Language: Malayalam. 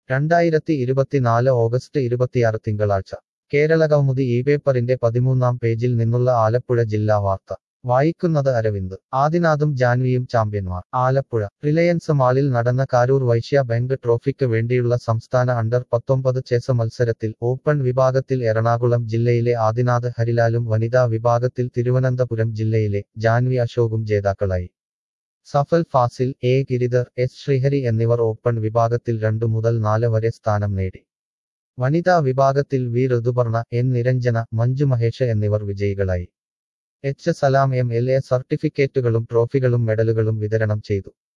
രണ്ടായിരത്തി ഇരുപത്തിനാല് ഓഗസ്റ്റ് ഇരുപത്തിയാറ് തിങ്കളാഴ്ച കേരള കൗമുദി ഈ പേപ്പറിന്റെ പതിമൂന്നാം പേജിൽ നിന്നുള്ള ആലപ്പുഴ ജില്ലാ വാർത്ത വായിക്കുന്നത് അരവിന്ദ് ആദിനാഥും ജാൻവിയും ചാമ്പ്യന്മാർ ആലപ്പുഴ റിലയൻസ് മാളിൽ നടന്ന കാരൂർ വൈശ്യ ബാങ്ക് ട്രോഫിക്ക് വേണ്ടിയുള്ള സംസ്ഥാന അണ്ടർ പത്തൊമ്പത് ചെസ് മത്സരത്തിൽ ഓപ്പൺ വിഭാഗത്തിൽ എറണാകുളം ജില്ലയിലെ ആദിനാഥ് ഹരിലാലും വനിതാ വിഭാഗത്തിൽ തിരുവനന്തപുരം ജില്ലയിലെ ജാൻവി അശോകും ജേതാക്കളായി സഫൽ ഫാസിൽ എ ഗിരിധർ എസ് ശ്രീഹരി എന്നിവർ ഓപ്പൺ വിഭാഗത്തിൽ രണ്ടു മുതൽ നാല് വരെ സ്ഥാനം നേടി വനിതാ വിഭാഗത്തിൽ വി ഋതുപർണ എൻ നിരഞ്ജന മഞ്ജു മഹേഷ് എന്നിവർ വിജയികളായി H Salam M L A സർട്ടിഫിക്കറ്റുകളും ട്രോഫികളും മെഡലുകളും വിതരണം ചെയ്തു